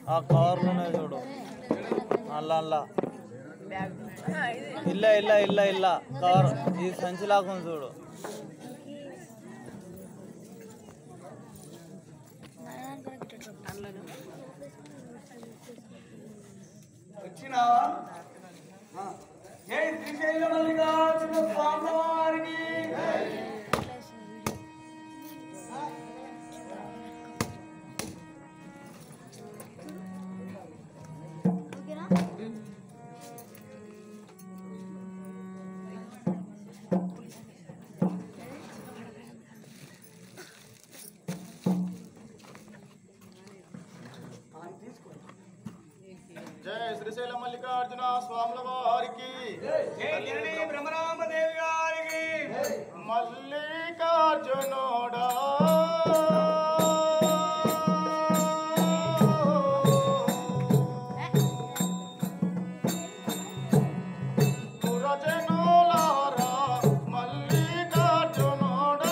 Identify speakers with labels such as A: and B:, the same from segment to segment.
A: ఆ కవర్లు ఉన్నాయి చూడు అల్ల అల్లా ఇల్ల ఇల్ల ఇల్ల ఇల్ల కవర్ ఇది సంచి లాగుంది చూడు
B: వచ్చినావా జై శ్రీశైల మల్లికార్జున స్వామి వారికి
C: జయ శ్రీశైల మల్లికార్జున స్వాముల వారికి
B: జై జనని బ్రహ్మరామదేవి గారికి
C: మల్లికార్జునోడా పురజనులారా మల్లికార్జునోడా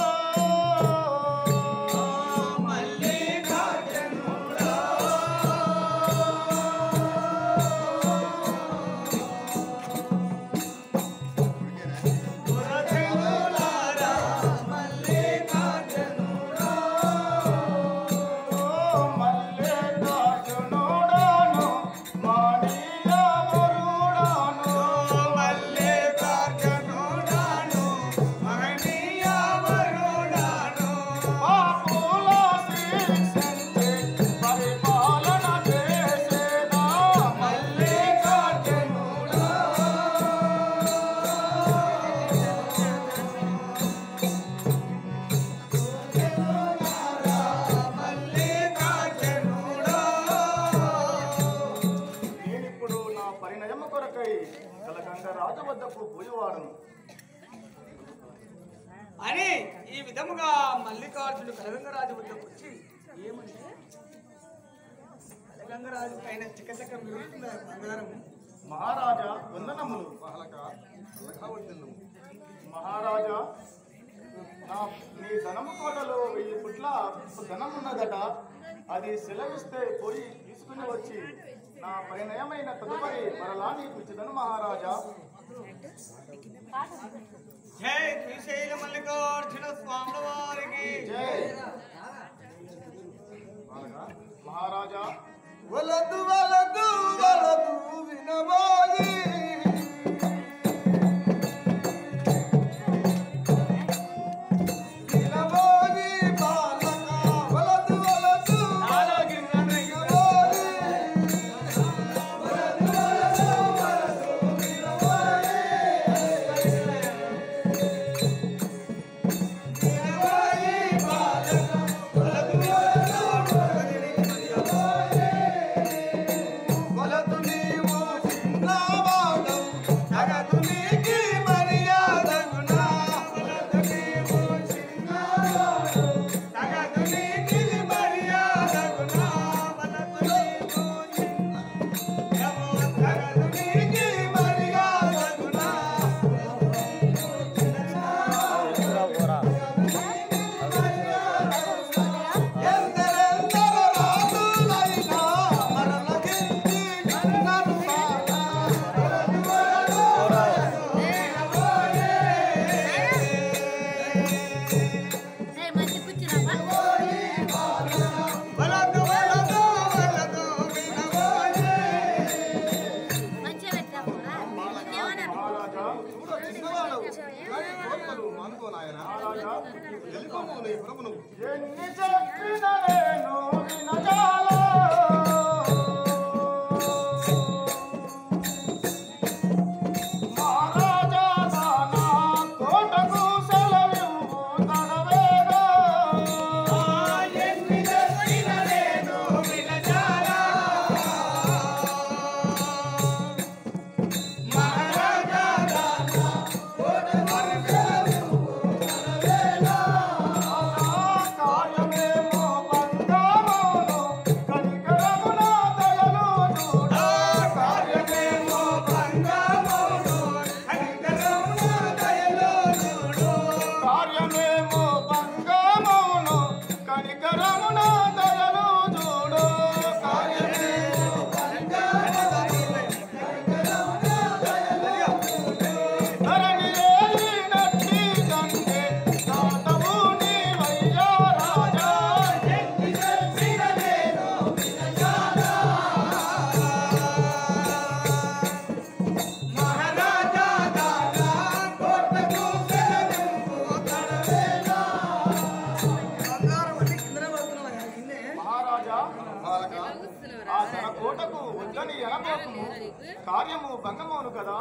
C: మల్లికార్జునోడాను మాణియ వరుడాను పాపుల శిక్షించి పరిపాలన చేసేదా మల్లికార్జునుడా నేనిప్పుడు నా పరిణయమ కొరకై కలకండ రాజు వద్దకు పోయేవాడను
B: అని ఈ విధముగా మల్లికార్జునుడు కలగంగరాజు వద్దకు వచ్చి ఏమంటే కలగంగరాజు పైన చికచక మిగులుతున్న బంగారం
C: మహారాజా వందనములు మహారాజా నా నీ ధనము కోటలో వెయ్యి పుట్ల ధనం ఉన్నదట అది సెలవిస్తే పోయి తీసుకుని వచ్చి నా పరిణయమైన తదుపరి మరలా నీకు ఇచ్చిదను మహారాజా
B: జై శ్రీశైల మల్లికార్జున స్వామి వారికి
C: జై మహారాజా
B: వలదు వలదు వలదు వినబోయి వినబోయి బాలక వలదు వలదు వలదు నీవు చిన్నవాడవు జగదు నీకి మర్యాదగునా వలదు నీవు చిన్నవాడవు జగదు నీకి మర్యాదగునా వలదు నీవు చిన్నవాడవు జగదు నీకి మర్యాదగునా
A: ఇంకా పోరా
B: ఎందరెందరో రాజులైనా మరణకింది కన్నరు బాగా
A: పోరా
B: వలదు వలదు వలదు వినబోయే
C: మహారాజా మహారాజా ఎన్ని చెప్పిన నేను వినజాలా మహారాజా నా కోటకు సెలవివ్వు తడవేగా
B: ఎన్ని చెప్పిన నేను వినజాలా మహారాజా
C: కార్యమే మహారాజా ఆ తన కోటకు వద్దని ఎనబోకము కార్యము భంగమవును కదా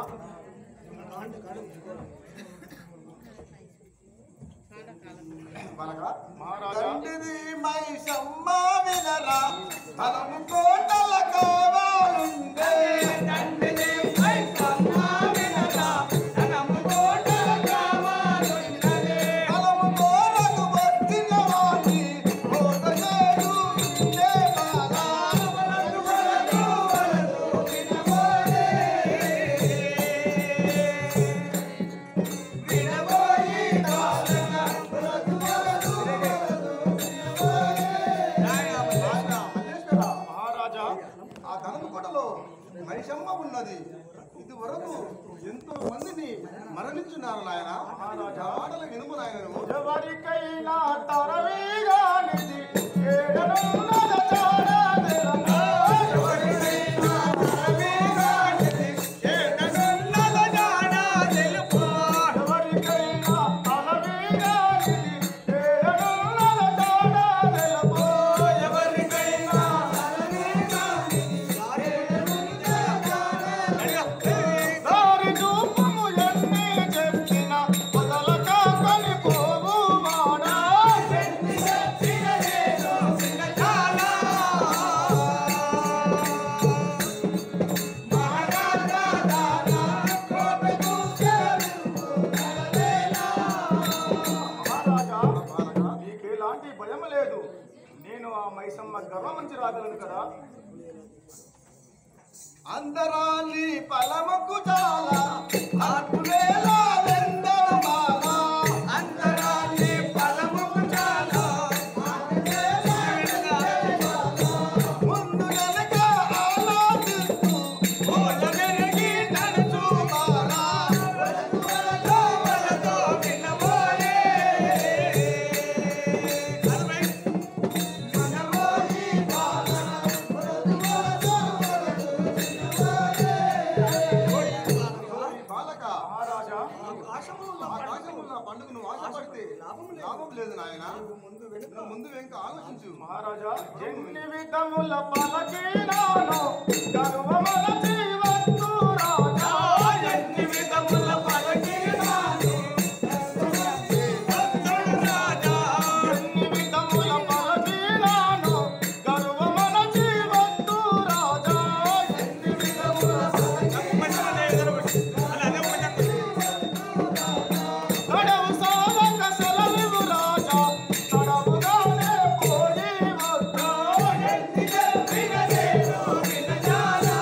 D: బాలకా
C: మహారాజా
D: తండ్రిది మైసమ్మ వినరా తనము కోటల కావాలుండే
B: తండ్రిని మైసమ్మ వినరా, ధనము కోటల కావాలున్నదే.
D: తనము కోరకు వచ్చిన వాణ్ణి కోట చేరు దేవాలా
B: వలదు వలదు వలదు వినబోయే. వినబోయి కాలన వలదు వలదు వలదు వినబోయే.
D: రాజా మల్లేశ్వర
C: మహారాజా
D: ఆ ధనము కోటలో మైసమ్మ ఉన్నది ఇది వరకు ఎంతో మందిని మరణించున్నారు నాయన మహారాజా ఆటలు వినుము నాయనను
C: ఎవరికైనా తరవిగానిది ఏడనున్నద చాడదెలమో.
B: ఎవరికైనా తరవేగానిది, ఏడనున్నద జాడ తెలుపో.
C: ఎవరికైనా తరవిగానిది ఏడనున్నద చాడదెలమో.
B: ఎవరికైనా తరవేగానిది, ఏడనున్నద జాడ
C: దారి చూపుము ఎన్ని చెప్పినా వదలక కనిపోవు వాడా.
B: ఎన్ని చెప్పిన ఏదో వినజాలా. మహారాజా దాదా కోటకు చేరువు కలవేలా.
C: మహారాజా నీకెలాంటి భయం లేదు నేను ఆ మైసమ్మ గర్వమంచి రాగలను కదా
D: అందరాన్ని పలమకు చాలా ఆత్మవేళ వెందమాల
B: అంతరాన్ని ఫలముకు చాలా
D: ముందు వెనక ఆలోచిస్తూ
B: ఓల వెనగి నడుచు
D: మారా
B: వలదో వలదో వినబోయే. అరవై. వినబోయి పాలన వలదు వలదో వలదు వినబోయే.
D: ఓయ్ బాలక
C: మహారాజా
D: ఆకాశమున్న పండుగను ఆశపడితే లాభం లేదు నాయన నువ్వు ముందు వెంక ఆలోచించు
C: మహారాజా ఎన్ని విధముల పలకినాను గర్వమలచి వస్తు రాజా
B: ఎన్ని విధముల పలికినాను, భక్తుడు రాజా.
C: ఎన్ని విధముల పలకినాను గర్వమలచి వస్తు రాజా ఎన్ని విధముల తడవు సావక సెలవివు రాజా తడవుగానే పోయి వద్దు
B: ఎన్ని చెప్పిన ఏదో వినజాలా.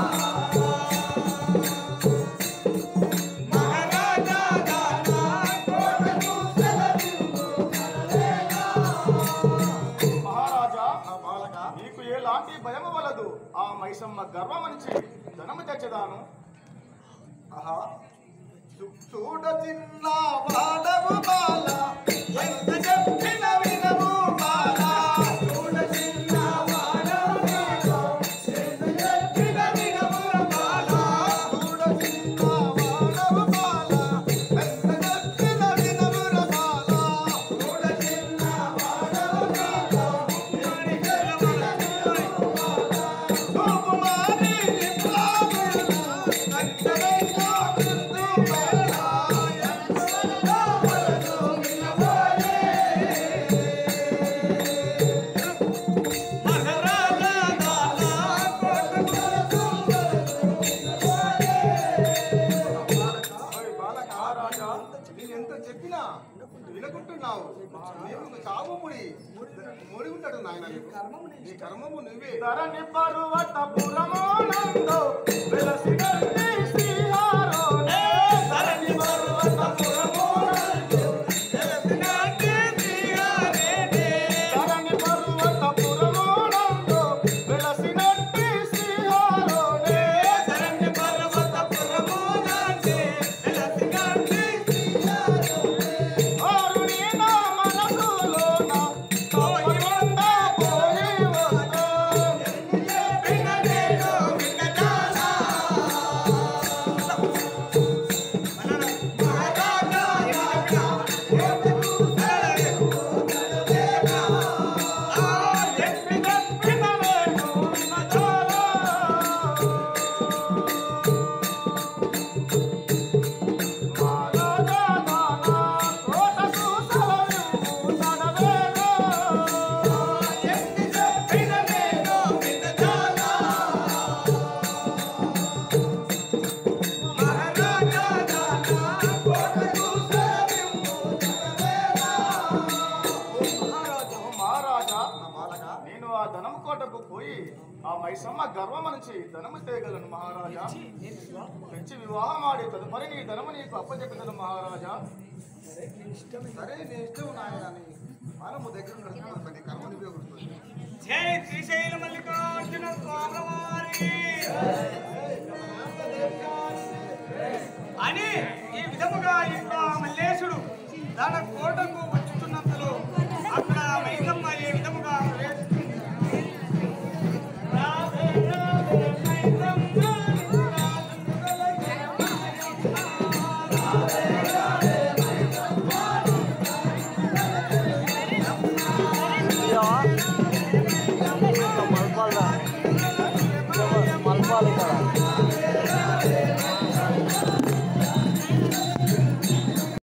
B: మహారాజా దాదా కోటకు సెలవివ్వు కలవేలా.
C: మహారాజా
D: ఆ బాలక
C: నీకు ఎలాంటి భయము వలదు ఆ మైసమ్మ గర్వమనిచి ధనము తెచ్చదాను
D: ఆహా చూ- చూడ చిన్న వాడవు బాల
B: ఎంత చెప్పిన వినము బాలా. చూడ చిన్న వాడవు నీకు. ఎంత చెప్పిన వినము బాలా.
D: చూడ చిన్న వాడవు బాల ఎంత చెప్పిన వినముర బాల
B: చూడ చిన్న వాడవు నీకు. ఎంత చెప్పిన వినము బాలా.
D: చూపు మారి నిప్లావులు
B: అంతరంగా బిందు బాలా. ఎంతవరదో వలదో వినబోయే. మహారాజా దాదా కోటకు
D: ఓయ్ బాలక రాజా నేను ఎంత చెప్పినా వినకుంటున్నావు నీవు చావు ముడి ముడి ఉంటాడు నాయన నీకు. నీ కర్మము నువ్వే
C: ధరణి పర్వత పురమోనందో వెలసిగట్టి శ్రీహారోనే
B: ధరణి పర్వత పురమోనందు వెలసినట్టి శ్రీహరేనే.
C: ధరణి పర్వత పురమోనందో వెలసిగట్టి శ్రీహారోనే
B: ధరణి పర్వత పురమోనందు వెలసినట్టి శ్రీహరేనే.
C: ఆరుని నా మనసులోన తప్పకుండా పోయి వద్దు
B: చెప్పిన నేను వినజాలా.
C: నేను ఆ ధనం కోటకు పోయి ఆ మైసమ్మ గర్వం నుంచి ధనము తేగలను మహారాజా తెచ్చి వివాహం ఆడి తదుపరి నీ ధనము నీకు అప్పచెప్పుతాను మహారాజా
D: సరే నీ ఇష్టం నాయన నీ మనము దగ్గర నడుచుకున్నాం నీ కర్మ నువ్వే గుర్తుంది
B: జై శ్రీశైల మల్లికార్జున స్వామివారి అని ఈ విధముగా ఇంకా మల్లేశుడు తన కోటకు వచ్చుతున్నంతలో అక్కడ మైసమ్మ ఏ విధముగా ప్రవేశిస్తుంది. రావే రావే మైసమ్మ,
A: మలపాలి మలపాలి ఇక్కడ